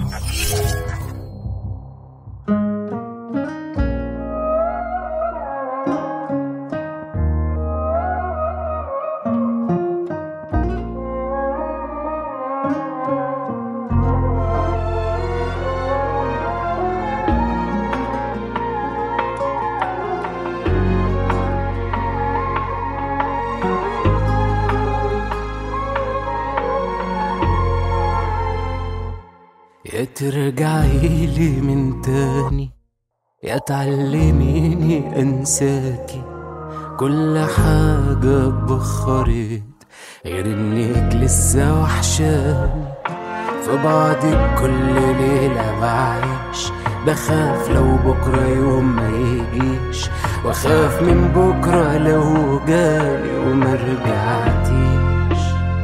يا ترجعي لي من تاني يا تعلميني انساكي كل حاجة اتبخرت غير انك لسه وحشاني في بعدك كل ليلة بعيش بخاف لو بكرة يوم ما يجيش واخاف من بكرة لو جالي وما رجعتيش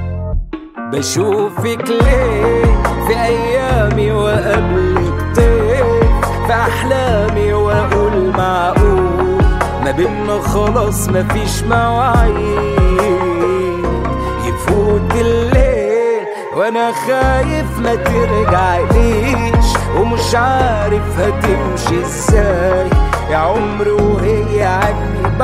بشوفك ليه في ايامي وقبلك طيف في احلامي واقول معقول ما بينا خلاص مفيش مواعيد يفوت الليل وانا خايف ما ترجعليش ومش عارف هتمشي ازاي يا عمري وهي عني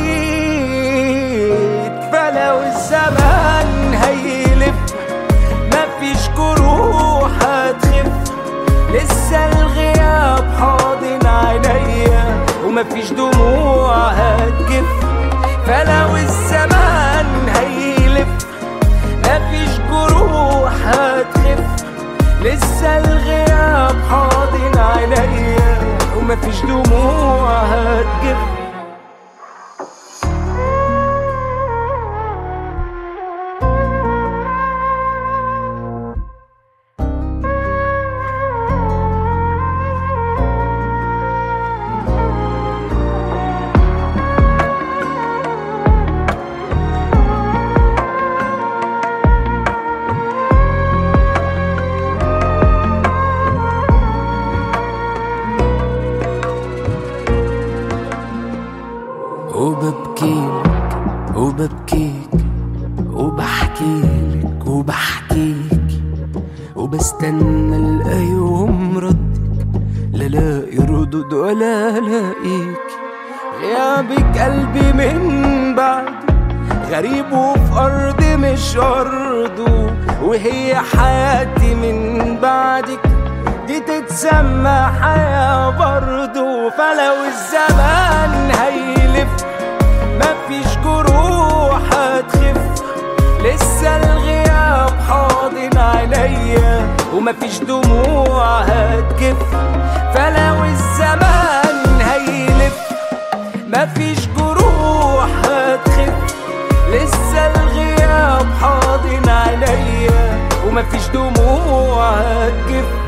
بعيد فلو الزمان هيلف مفيش جروح هتخف لسه الغياب حاضن عينيا ومفيش دموع هتجف فلو الزمان هيلف مفيش جروح هتخف لسه الغياب حاضن عينيا ومفيش دموع هتجف وببكيلك وببكيك وبحكيلك وبحكيك وبستنى القى يوم ردك لا لاقي ردود ولا لاقيك غيابك قلبي من بعد غريب وفي أرض مش أرضه وهي حياتي من بعدك دي تتسمى حياة برضه فلو الزمان هيلف مفيش جروح هتخف لسه الغياب حاضن عليا ومفيش دموع هتكف فلو الزمان هيلف مفيش جروح هتخف لسه الغياب حاضن عليا ومفيش دموع هتكف